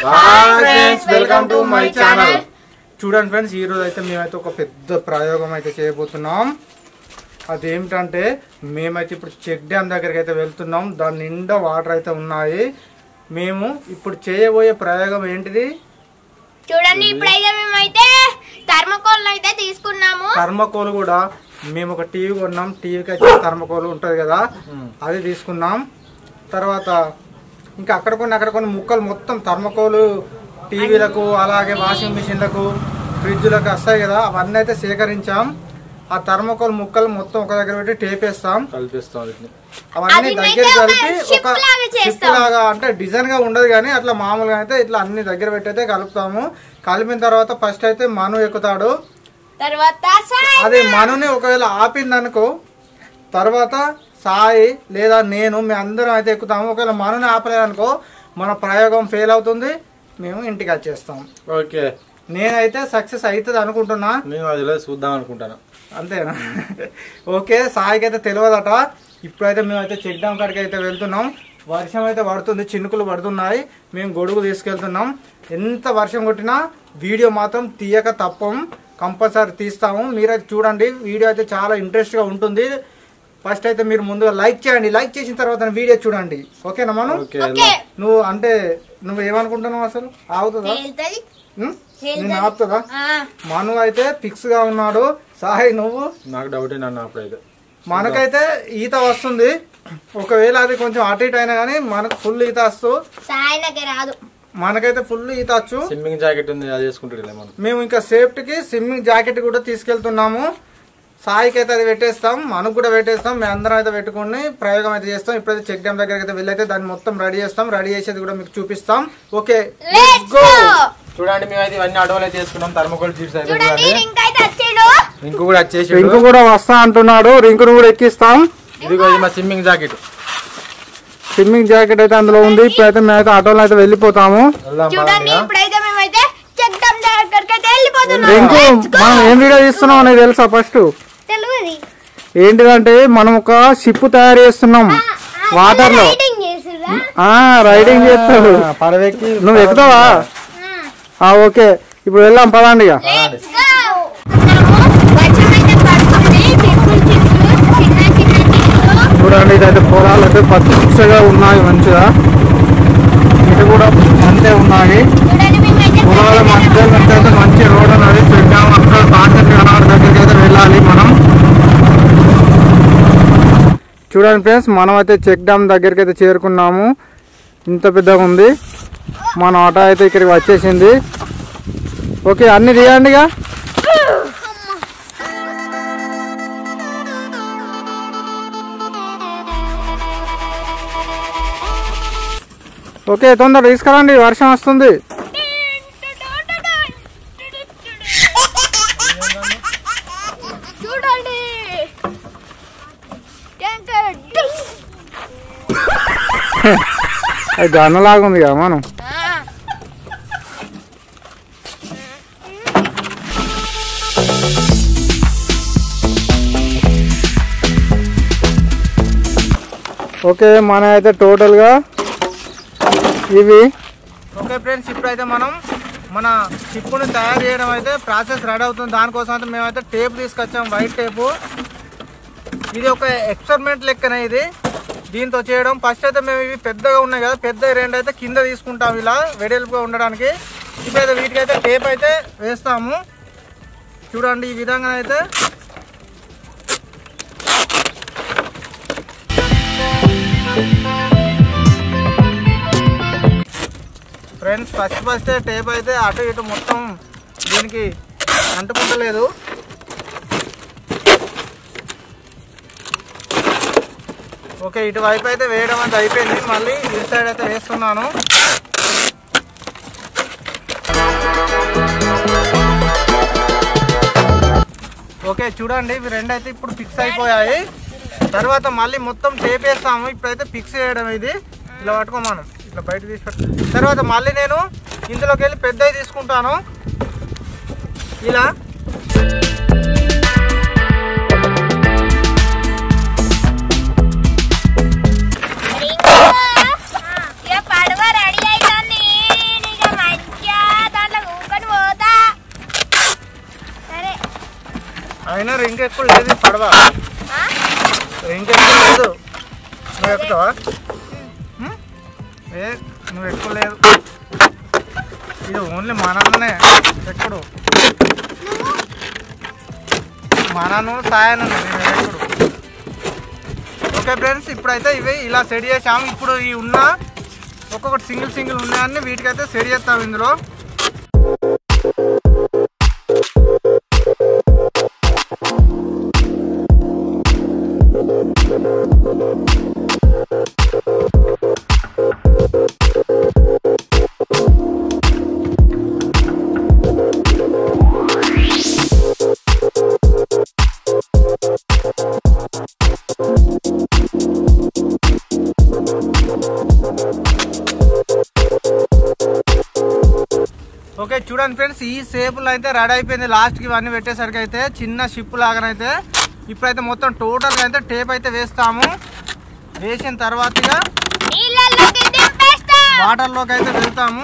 Hi friends welcome to my channel చూడండి friends ఈ రోజు అయితే మేమైతే ఒక పెద్ద ప్రయోగం అయితే చేయబోతున్నాం అదేమిటంటే మేమైతే ఇప్పుడు చెక్ డ్యామ్ దగ్గరికి అయితే వెళ్తున్నాం దాని నిండా వాటర్ అయితే ఉన్నాయి మేము ఇప్పుడు చేయబోయే ప్రయోగం ఏంటిది చూడండి ఇప్పుడైతే మేమైతే థర్మకోల్ అయితే తీసుకున్నాము థర్మకోల్ కూడా మేము ఒక టీవీ కొన్నాం టీవీకి అయితే థర్మకోల్ ఉంటుంది కదా అది తీసుకున్నాం తర్వాత ఇంకా అక్కడ కొన్ని అక్కడ కొన్ని ముక్కలు మొత్తం థర్మకోలు టీవీలకు అలాగే వాషింగ్ మిషన్లకు ఫ్రిడ్జ్లకు వస్తాయి కదా అవన్నీ అయితే సేకరించాం ఆ థర్మకోల్ ముక్కలు మొత్తం ఒక దగ్గర పెట్టి టేప్ వేస్తాం కల్పిస్తాం వీటిని అవన్నీ అది దగ్గర అయితే ఒక కలిపి ship ఒక లాగా షిప్ చేస్తాం. లాగా అంటే డిజైన్ గా ఉండదు కానీ అట్లా మామూలుగా అయితే ఇట్లా అన్ని దగ్గర పెట్టి అయితే కలుపుతాము కలిపిన తర్వాత ఫస్ట్ అయితే మను ఎక్కుతాడు తర్వాత సాయి అది మనుని ఒకవేళ ఆపిందనుకో తర్వాత సాయి లేదా నేను మీ అందరం అయితే ఎక్కుతాము ఒకవేళ మనుని ఆపలేదనుకో మన ప్రయోగం ఫెయిల్ అవుతుంది మేము ఇంటికి వచ్చేస్తాం ఓకే నేనైతే సక్సెస్ అవుతుంది అనుకుంటున్నా నేను అది లేదు చూద్దాం అనుకుంటాను అంతేనా ఓకే సాయికి అయితే తెలియదట ఇప్పుడైతే మేమైతే చెక్ డ్యామ్ కాడికి అయితే వెళ్తున్నాం వర్షం అయితే పడుతుంది చినుకులు పడుతున్నాయి మేము గొడుగు తీసుకెళ్తున్నాం ఎంత వర్షం కొట్టినా వీడియో మాత్రం తీయక తప్పం కంపల్సరీ తీస్తాము మీరైతే చూడండి వీడియో అయితే చాలా ఇంట్రెస్ట్గా ఉంటుంది ఫస్ట్ అయితే మీరు ముందుగా లైక్ చేయండి లైక్ చేసిన తర్వాత వీడియో చూడండి ఓకేనా మనం ఓకే ఓకే నువ్వు అంటే నువ్వు ఏమనుకుంటున్నావు అసలు ఆగుతుందా తేలుతుంది ఉం? నేను ఆపుతుందా ఆ, మను అయితే ఫిక్స్ గా ఉన్నాడు సాయి నువ్వు నాకు డౌటే నన్ను అప్పుడైతే మనకైతే ఈత వస్తుంది ఒకవేళ అది కొంచెం అటు ఇటు అయినా కానీ మనకు ఫుల్ ఈత వస్తూ సాయి నాకు రాదు మనకైతే ఫుల్ ఈత వచ్చు స్విమ్మింగ్ జాకెట్ ఉంది అది వేసుకుంటుంది మనం మేము ఇంకా సేఫ్టీకి స్విమ్మింగ్ జాకెట్ కూడా తీసుకెళ్తున్నాము సాయికి అయితే అది పెట్టేస్తాం మనకు కూడా పెట్టేస్తాం మేము అందరం అయితే పెట్టుకుని ప్రయోగం అయితే చేస్తాం ఇప్పుడైతే చెక్ డ్యామ్ దగ్గరికి అయితే వెళ్ళైతే దాన్ని మొత్తం రెడీ చేస్తాం రెడీ చేసేది కూడా మీకు చూపిస్తాం ఓకే Let's go! చూడండి మేమైతే ఇవన్నీ అడవులు అయితే వేసుకున్నాం థర్మకోల్ చీట్స్ అయితే చూడండి చూడండి రింక్ అయితే వచ్చాడు ఇంకో కూడా వచ్చేసి రింకు కూడా వస్తా అంటున్నాడు రింకును కూడా ఎక్కిస్తాం ఇదిగో ఇది మా స్విమ్మింగ్ జాకెట్ స్విమ్మింగ్ జాకెట్ అయితే అందులో ఉంది ఇప్పుడైతే మేమైతే ఆటోలో అయితే వెళ్ళిపోతాము వెళ్దాం చూడండి పదండి ఇక. ఇప్పుడైతే మేమైతే చెక్ డ్యామ్ దగ్గరికి అయితే వెళ్ళిపోతున్నాం రింకు Let's go! మనం ఏం వీడియో తీస్తున్నాం అనేది తెలుసా ఫస్ట్ తెలియదు ఏంటిదంటే మనం ఒక షిప్ తయారు చేస్తున్నాం వాటర్ లో రైడింగ్ చేసిరా ఆ రైడింగ్ చేస్తాడు ఆ, పడవెక్కి నువ్వు ఎక్కుతావా ఆ ఓకే ఇప్పుడు వెళ్దాం పదండి ఇక లెట్స్ గో వర్షం అయితే పడుతుంది చెట్లు చెట్లు చిన్న చిన్న చెట్లు చూడండి ఇదైతే పొలాలు అయితే పచ్చగా ఉన్నాయి మంచిగా ఇటు కూడా అంతే ఉన్నాయి చూడండి మేమైతే పొలాల మధ్య నుంచి అయితే మంచి రోడ్ ఉన్నది చూద్దాం అక్కడ కాంటర్ కనాడు దగ్గరికి అయితే వెళ్ళాలి మనం చూడండి ఫ్రెండ్స్ మనం అయితే చెక్ డ్యామ్ దగ్గరికి అయితే చేరుకున్నాము ఇంత పెద్దగా ఉంది మన ఆటో అయితే ఇక్కడికి వచ్చేసింది ఓకే అన్ని తీయండి ఇక ఓకే తొందర తీసుకురండి వర్షం వస్తుంది చూడండి ట్యాంకర్ డుస్. అది గన్నలాగా ఉంది కదా మనం ఆ, ఓకే మన అయితే టోటల్గా ఇవి ఓకే ఫ్రెండ్స్ ఇప్పుడైతే మనం మన షిప్ను తయారు చేయడం అయితే ప్రాసెస్ రెడీ అవుతుంది దానికోసం అయితే మేమైతే టేప్ తీసుకొచ్చాం వైట్ టేపు ఇది ఒక ఎక్స్పెరిమెంట్ లెక్కన ఇది దీంతో చేయడం ఫస్ట్ అయితే మేము ఇవి పెద్దగా ఉన్నాయి కదా పెద్ద రెండు అయితే కింద తీసుకుంటాం ఇలా వెడల్పుగా ఉండడానికి ఇప్పుడైతే వీటికైతే టేప్ అయితే వేస్తాము చూడండి ఈ విధంగా అయితే ఫ్రెండ్స్ ఫస్ట్ ఫస్ట్ టేప్ అయితే అటు ఇటు మొత్తం దీనికి అంటుకుంటలేదు ఓకే ఇటువైపు అయితే వేయడం అయితే అయిపోయింది మళ్ళీ ఈ సైడ్ అయితే వేస్తున్నాను ఓకే చూడండి ఇవి రెండు అయితే ఇప్పుడు ఫిక్స్ అయిపోయాయి తర్వాత మళ్ళీ మొత్తం టేప్ వేస్తాము ఇప్పుడైతే ఫిక్స్ చేయడం ఇది ఇలా పట్టుకో మనం ఇట్లా బయట తీసి పెట్టు తర్వాత మళ్ళీ నేను ఇందులోకి వెళ్ళి పెద్దవి తీసుకుంటాను ఇలా ఇక పడవ రెడీ అవుతుంది ఇక రింగ్ ఎక్కువ లేదు ఈ పడవ ఆ? రింగ్ ఎక్కువ లేదు నువ్వు ఎక్కుతావా ఉం? ఏ నువ్వు ఎక్కువ లేదు ఇది ఓన్లీ మననే ఎక్కడు మనను సాయను నేను ఎక్కడు ఓకే ఫ్రెండ్స్ ఇప్పుడైతే ఇవి ఇలా సెట్ చేసాము ఇప్పుడు ఈ ఉన్న ఒక్కొక్కటి సింగిల్ సింగిల్ ఉన్నాయని వీటికైతే సెట్ చేస్తాం ఇందులో ఓకే చూడండి ఫ్రెండ్స్ ఈ సేపులో అయితే రెడీ అయిపోయింది లాస్ట్కి ఇవన్నీ పెట్టేసరికి అయితే చిన్న షిప్ లాగానైతే ఇప్పుడైతే మొత్తం టోటల్గా అయితే టేప్ అయితే వేస్తాము వేసిన తర్వాతగా నీళ్ళల్లోకి దింపేస్తాం వాటర్లోకి అయితే వెళ్తాము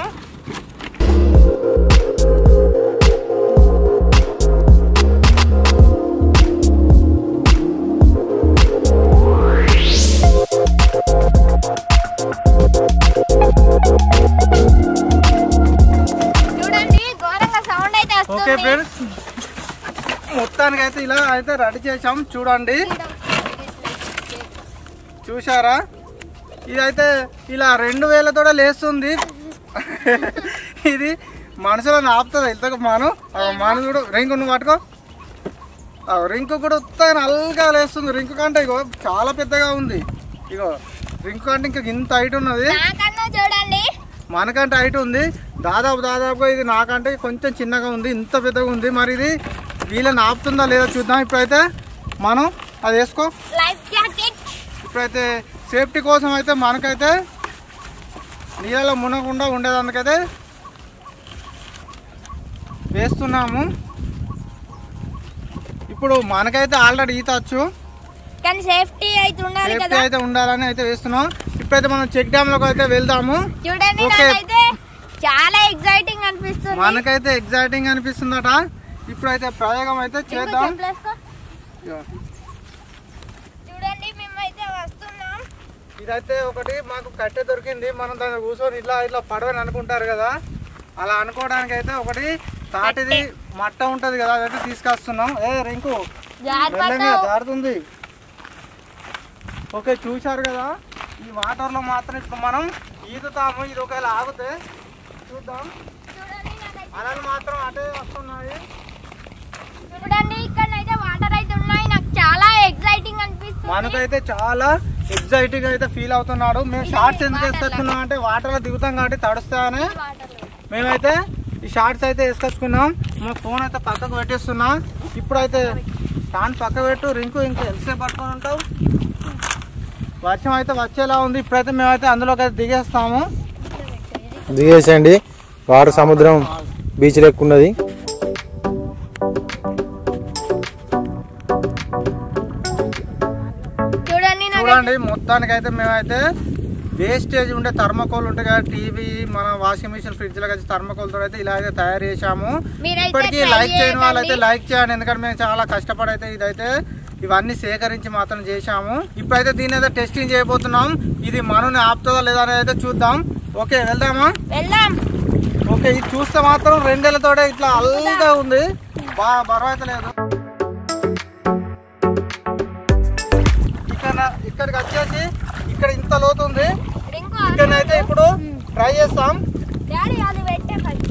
చూడండి ఘోరంగా సౌండ్ అయితే ఓకే వస్తుంది ఫ్రెండ్స్ మొత్తానికి అయితే ఇలా అయితే రెడీ చేసాం చూడండి చూసారా ఇదైతే ఇలా రెండు వేలతో లేస్తుంది ఇది మనుషులను ఆపుతుంది ఇంతకు మాను ఆ మాను చూడు రింకు నువ్వు పట్టుకో ఆ రింకు కూడా ఉత్తగా నల్లగా లేస్తుంది రింకు కంటే ఇగో చాలా పెద్దగా ఉంది ఇగో రింకు కంటే ఇంకా ఇంత హైట్ ఉన్నది నాకన్నా చూడండి మనకంటే హైట్ ఉంది దాదాపు దాదాపుగా ఇది నాకంటే కొంచెం చిన్నగా ఉంది ఇంత పెద్దగా ఉంది మరి ఇది వీళ్ళని ఆపుతుందా లేదా చూద్దాం ఇప్పుడైతే మనం అది వేసుకో లైఫ్ జాకెట్ ఇప్పుడైతే సేఫ్టీ కోసం అయితే మనకైతే నీళ్ళలో మునగకుండా ఉండేదందుకైతే వేస్తున్నాము ఇప్పుడు మనకైతే ఆల్రెడీ ఈత వచ్చు కానీ సేఫ్టీ అయితే ఉండాలి సేఫ్టీ కదా అయితే ఉండాలని అయితే వేస్తున్నాం ఇప్పుడైతే మనం చెక్ డ్యామ్లోకి అయితే వెళ్దాము చూడండి ఓకే. నాకైతే చాలా ఎక్సైటింగ్ అనిపిస్తుంది మనకైతే ఎగ్జైటింగ్ అనిపిస్తుందట ఇప్పుడైతే ప్రయోగం అయితే ఇంకో చేద్దాం చెప్పులేసుకో. ఇగో. చూడండి మేమైతే వస్తున్నాం ఇదైతే ఒకటి మాకు కట్టె దొరికింది మనం దాన్ని కూర్చొని ఇట్లా ఇట్లా పడవని అనుకుంటారు కదా అలా అనుకోవడానికి అయితే ఒకటి తాటిది మట్ట ఉంటది కదా అదైతే తీసుకొస్తున్నాం ఏ రింకు మెల్లగా జాగ్రత్త జారుతుంది ఓకే చూశారు కదా ఈ వాటర్లో మాత్రం ఇప్పుడు మనం ఈదుతాము ఇది ఒకవేళ ఆగితే చూద్దాం చూడండి నాకైతే- అలలు మాత్రం అటే వస్తున్నాయి చూడండి ఇక్కడ అయితే వాటర్ అయితే ఉన్నాయి నాకు చాలా ఎక్సైటింగ్ అనిపిస్తుంది మనకైతే చాలా ఎగ్జైటింగ్ అయితే ఫీల్ అవుతున్నాడు మేము షార్ట్స్ ఎందుకు వేసుకొచ్చుకున్నాం అంటే వాటర్లో దిగుతాం కాబట్టి తడుస్తాయని మేమైతే ఈ షార్ట్స్ అయితే వేసుకొచ్చుకున్నాం మా ఫోన్ అయితే పక్కకు పెట్టేస్తున్నాం ఇప్పుడైతే ఫ్యాన్ పక్క పెట్టు రింకు ఇంకా ఎంతసేపు పట్టుకొని ఉంటావు వర్షం అయితే వచ్చేలా ఉంది ఇప్పుడైతే మేమైతే అందులోకి అయితే దిగేస్తాము దిగేసండి వాటర్ సముద్రం బీచ్ లెక్కున్నది చూడండి నాకు చూడండి మొత్తానికి అయితే మేమైతే వేస్టేజ్ ఉండే థర్మకోల్ ఉంటాయి కదా టీవీ మన వాషింగ్ మిషన్ ఫ్రిడ్జ్ లో కలిసి థర్మకోల్ తో అయితే ఇలా అయితే తయారు చేశాము మీరైతే ఇప్పటికీ try లైక్ చేయని వాళ్ళు అయితే చేయండి. లైక్ చేయండి ఎందుకంటే మేము చాలా కష్టపడి అయితే ఇదైతే ఇవన్నీ సేకరించి మాత్రం చేశాము ఇప్పుడైతే దీని అయితే టెస్టింగ్ చేయబోతున్నాం ఇది మనని ఆపుతుందా లేదా అనేది అయితే చూద్దాం ఓకే వెళ్దామా వెళ్దాం ఓకే ఇది చూస్తే మాత్రం రెండేళ్లతోటే ఇట్లా అల్గా ఉంది బా బరువు అయితే లేదు ఇక్కడ ఇక్కడికి వచ్చేసి ఇక్కడ ఇంత లోతు ఉంది రింకు ఇక్కడనైతే ఇప్పుడు ట్రై చేస్తాం డాడీ అది పెట్టే ఫస్ట్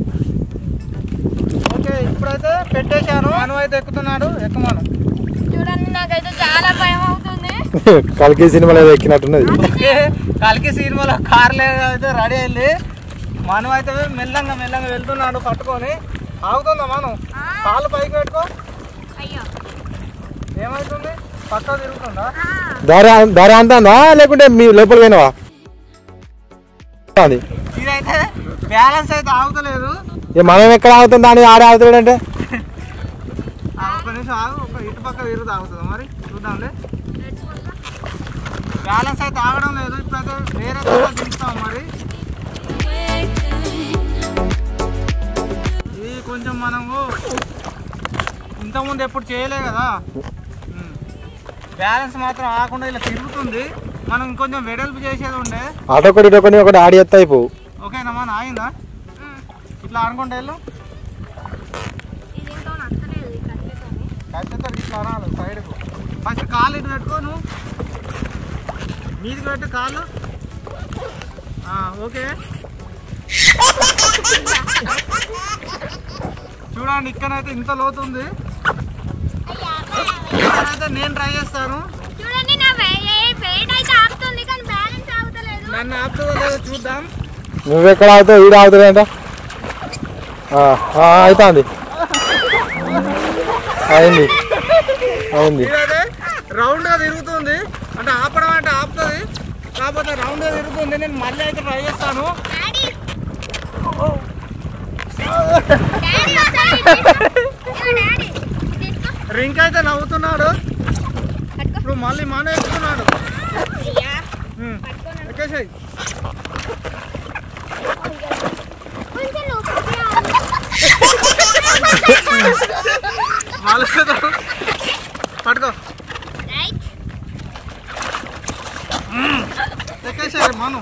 ఓకే ఇప్పుడైతే పెట్టేశాను అను అయితే ఎక్కుతున్నాడు ఎక్కుమాను చూడండి నాకైతే చాలా భయం అవుతుంది కల్కి సినిమాలో ఏదో ఎక్కినట్టున్నది ఓకే కలికి సినిమాలో కార్లో అయితే రెడీ అయింది మనం అయితే మెల్లంగా మెల్లంగా వెళ్తున్నాడు పట్టుకొని ఆగుతుందా మనం కాళ్ళు పైకి పెట్టుకో అయ్యో ఏమవుతుంది పక్క తిరుగుతుందా దారి దారి అంతా లేకుంటే మీ లోపల పోయినావా అది ఇదైతే బ్యాలెన్స్ అయితే ఆగుతలేదు ఇక మనం ఎక్కడ ఆగుతుంది దాని ఆడే ఆగుతాడంటే ఆ, ఒక్క నిమిషం ఆగు ఒక ఇటు పక్క తిరుగుతూ ఆగుతుంది మరి చూద్దాంలే బ్యాలెన్స్ అయితే ఆగడం లేదు ఇప్పుడైతే వేరే దగ్గర దిగుతాం మరి ఇది కొంచెం మనము ఇంత ఇంతకుముందు ఎప్పుడు చేయలే కదా బ్యాలెన్స్ మాత్రం ఆకుండా ఇలా తిరుగుతుంది మనం ఇంకొంచెం వెడల్పు చేసేది ఉండే అటొకటి ఇటొకటి ఒకటి ఆడి ఎత్త అయిపోవు ఓకేనా మన ఆగిందా ఇట్లా అనుకుంటే వెళ్ళు ఇది ఏంటో నచ్చలేదు ఈ కట్టెతోని ఖచ్చితంగా ఇట్లా అనాలి సైడ్కు ఫస్ట్ కాళ్ళు ఇటు పెట్టుకో నువ్వు మీదికి పెట్టు కాళ్ళు ఆ, ఓకే చూడండి ఇక్కడైతే ఇంత లోతు ఉంది ఇక్కడైతే నేను ట్రై చేస్తాను చూడండి నా వెయిట్ అయితే ఆపుతుంది కానీ బ్యాలెన్స్ ఆగుతలేదు నన్ను ఆపుతుందో లేదో చూద్దాం నువ్వెక్కడ ఆగుతావు ఈడ ఆగుతాడంట అవుతుంది అయింది అయింది ఇదైతే రౌండ్గా తిరుగుతుంది అంటే ఆపడం అంటే ఆపుతుంది కాకపోతే రౌండ్గా తిరుగుతుంది నేను మళ్ళీ అయితే ట్రై చేస్తాను డాడీ డాడీ ఒకసారి ఇది తీసుకో. ఇదిగో డాడీ ఇది తీసుకో. రింక్ అయితే నవ్వుతున్నాడు పట్టుకో. ఇప్పుడు మళ్ళీ మన ఎక్కుతున్నాడు అయ్యా, ఉమ్, పట్టుకోనండి. ఎక్కేసేయ్ కొంచెం లోపలికి రా. మలుస్తుంది పట్టుకో రైట్ ఎక్కేసేయ్ మను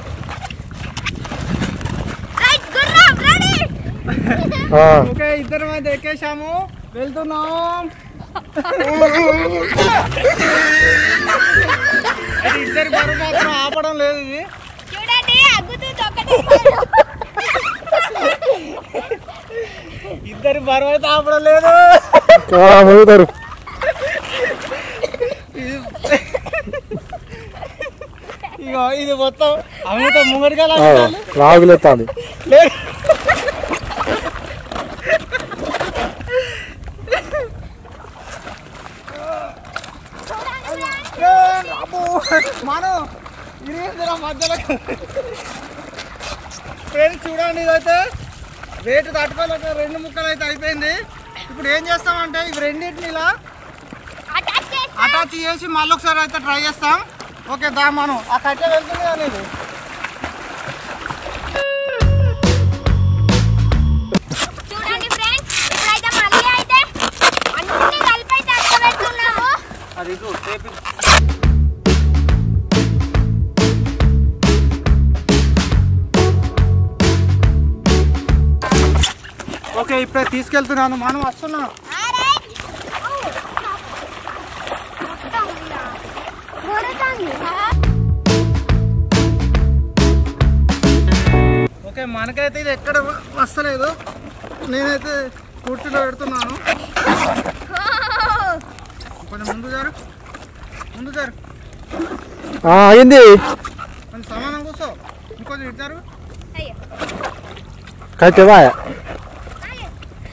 రైట్ గుర్రం రెడీ ఆ, ఓకే ఇద్దరం అయితే ఎక్కేసాము వెళ్తున్నాం అది ఇద్దరి బరువు మాత్రం ఆపడం లేదు ఇది చూడండి అగ్గుతుంది ఒకటి ఇద్దరి బరువు అయితే ఆపడం లేదు ఆ, మురుగుతారు ఇగో ఇది మొత్తం అమిత ముంగడిగా ఆ, లాగులెత్తాంది లేదు మనం ఇరిగిందిరా మధ్యలో ఫ్రెండ్స్ చూడండి ఇదైతే రేటు తట్టుకోలేక రెండు ముక్కలు అయితే అయిపోయింది ఇప్పుడు ఏం చేస్తామంటే ఇవి రెండింటిని ఇలా అటాచ్ చేసి అటాచ్ చేసి మళ్ళీ ఒకసారి అయితే ట్రై చేస్తాం ఓకే దా మనం ఆ కట్టె వెళ్తుంది కానీ ఇది చూడండి ఫ్రెండ్స్ ఇప్పుడైతే మళ్ళీ అయితే అన్ని కలిపి అయితే అట్టబెడుతున్నాము అది ఇటు టేప్ ఇటు. ఓకే ఇప్పుడే తీసుకెళ్తున్నాను మనం వస్తున్నాం ఆరైట్ మొత్తం ఇలా కొడుతుంది ఓకే మనకైతే ఇది ఎక్కడ వస్తలేదు నేనైతే కుర్చీలో పెడుతున్నాను కొంచెం ముందు జారు ముందు జారు ఆ, అయింది కొంచెం సమానం కూర్చో ఇంకొంచెం ఇచ్చారు అయ్యో కట్టెవా అయ్యో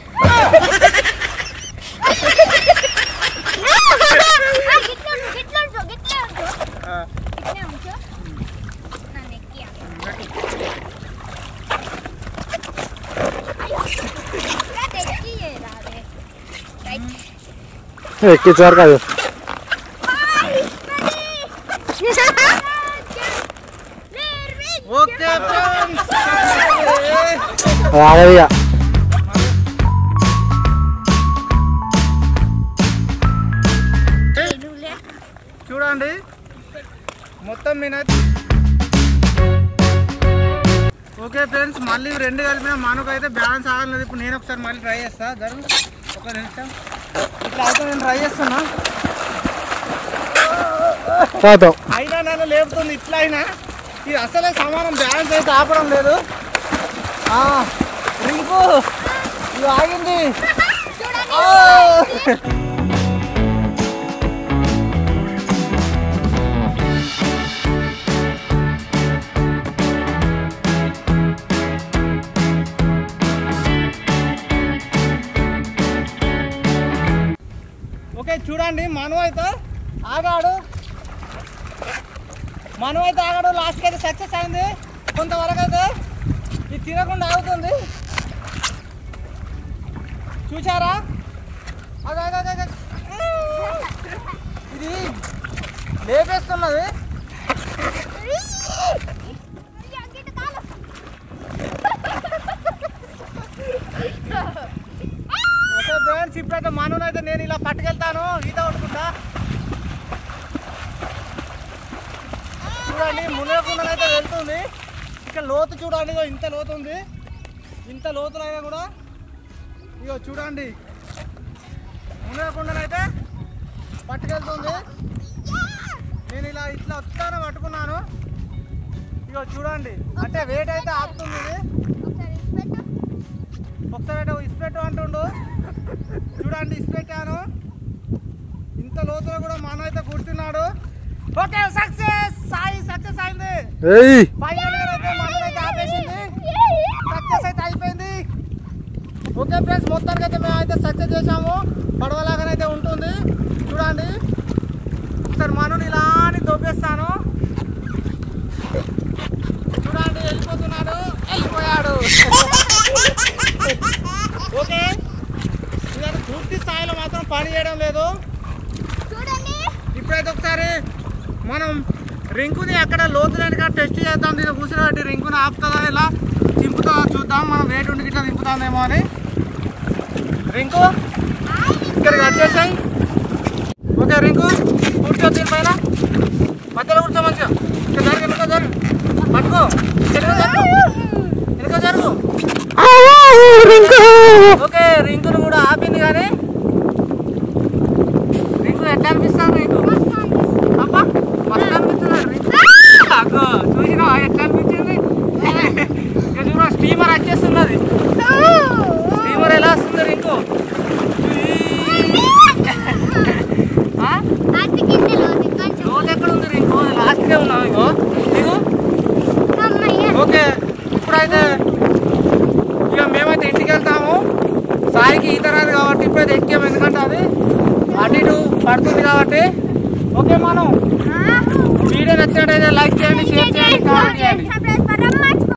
గిట్ల ఉంచు, గిట్ల ఉంచు, గిట్లే ఉంచు. గిట్లే ఉంచు. నన్ను ఎక్కియాలి. ఇలా తెచ్చియ్యేరా అదే. రైట్. ఎక్కించారు కాదు ఓకే ఫ్రెండ్స్ ఆగదిగా చూడండి మొత్తం నేను ఓకే ఫ్రెండ్స్ మళ్ళీ రెండు కలిపిన మనకు అయితే బ్యాలెన్స్ ఆగలేదు ఇప్పుడు నేను ఒకసారి మళ్ళీ ట్రై చేస్తా జరుగు ఒక నిమిషం ఇట్లా అయితే నేను ట్రై చేస్తున్నా పోతాం అయినా నన్ను లేపుతుంది ఇట్లా అయినా ఇది అసలే సమానం బ్యాలెన్స్ అయితే ఆపడం లేదు ఆ, రింకు ఇది ఆగింది ఆ! ఓకే చూడండి మను అయితే ఆగాడు మనం అయితే ఆగడం లాస్ట్కి అయితే సక్సెస్ అయింది కొంతవరకు అయితే ఇది తినకుండా ఆగుతుంది చూసారా ఆగు, ఆగు, ఆగు, ఆగు. ఇది లేపేస్తున్నది ఓకే ఫ్రెండ్స్ ఫ్రెండ్స్ ఇప్పుడైతే మనోని అయితే నేను ఇలా పట్టుకెళ్తాను ఈత కొట్టుకుంటా చూడండి మునగకుండా అయితే వెళ్తుంది ఇక్కడ లోతు చూడండి ఇగో ఇంత లోతు ఉంది ఇంత లోతులైనా కూడా ఇగో చూడండి మునగకుండానైతే పట్టుకెళ్తుంది నేను ఇలా ఇట్లా వస్తాను పట్టుకున్నాను ఇగో చూడండి అంటే వెయిట్ అయితే ఆపుతుంది ఇది ఒకసారి అయితే ఇస్పెట్టు అంటుండు చూడండి ఇస్పెట్టాను ఇంత లోతులో కూడా మన అయితే కూర్చున్నాడు ఓకే సక్సెస్ సాయి సక్సెస్ అయింది ఏయ్ ఫైనల్ గా అయితే మన అయితే ఆపేసింది సక్సెస్ అయితే అయిపోయింది ఓకే ఫ్రెండ్స్ మొత్తానికి అయితే మేము అయితే సక్సెస్ చేసాము పడవలాగానైతే ఉంటుంది చూడండి ఒకసారి మనని ఇలా అని దొబ్బేస్తాను చూడండి వెళ్ళిపోతున్నాడు వెళ్ళిపోయాడు ఓకే ఇదైతే పూర్తి స్థాయిలో మాత్రం పని చేయడం లేదు చూడండి ఇప్పుడైతే ఒకసారి మనం రింకుని ఎక్కడ లోతులేనిగా టెస్ట్ చేద్దాం దీన్ని కూర్చోబెట్టి రింకుని ఆపుతుందా ఇలా దింపుతుందా చూద్దాం మనం వెయిట్ ఉండి ఇట్లా దింపుతుందేమో అని రింకు ఇక్కడికి వచ్చేసాయి ఓకే రింకు కూర్చో దీనిపైన మధ్యలో కూర్చో మంచిగా ఇక్కడ జరుగు వెనుక జరుగు పట్టుకో వెనుక జరుగు వెనుక జరుగు ఓకే రింకును కూడా ఆపింది కానీ రింకు ఎట్లా అనిపిస్తుంది రింకు అబ్బా మస్తు అనిపిస్తున్నాడు రింకు అగ్గో చూసినా ఎట్లా అనిపించింది ఇక చూడ స్టీమర్ వచ్చేస్తున్నది స్టీమర్ ఎలా వస్తుంది రింకు ఆ? అట్టి కింద లోతు కొంచెం లోతు ఎక్కడ ఉంది రింకు లాస్ట్కే ఉన్నావు ఇగో దిగు అమ్మయ్య ఓకే ఇప్పుడైతే ఇక మేమైతే ఇంటికి వెళ్తాము సాయికి ఈత రాదు కాబట్టి ఇప్పుడైతే ఎక్కాము ఎందుకంటే అది అటు ఇటు పడుతుంది కాబట్టి ఓకే మనం వీడియో నచ్చినట్టయితే లైక్ చేయండి షేర్ చేయండి కామెంట్ చేయండి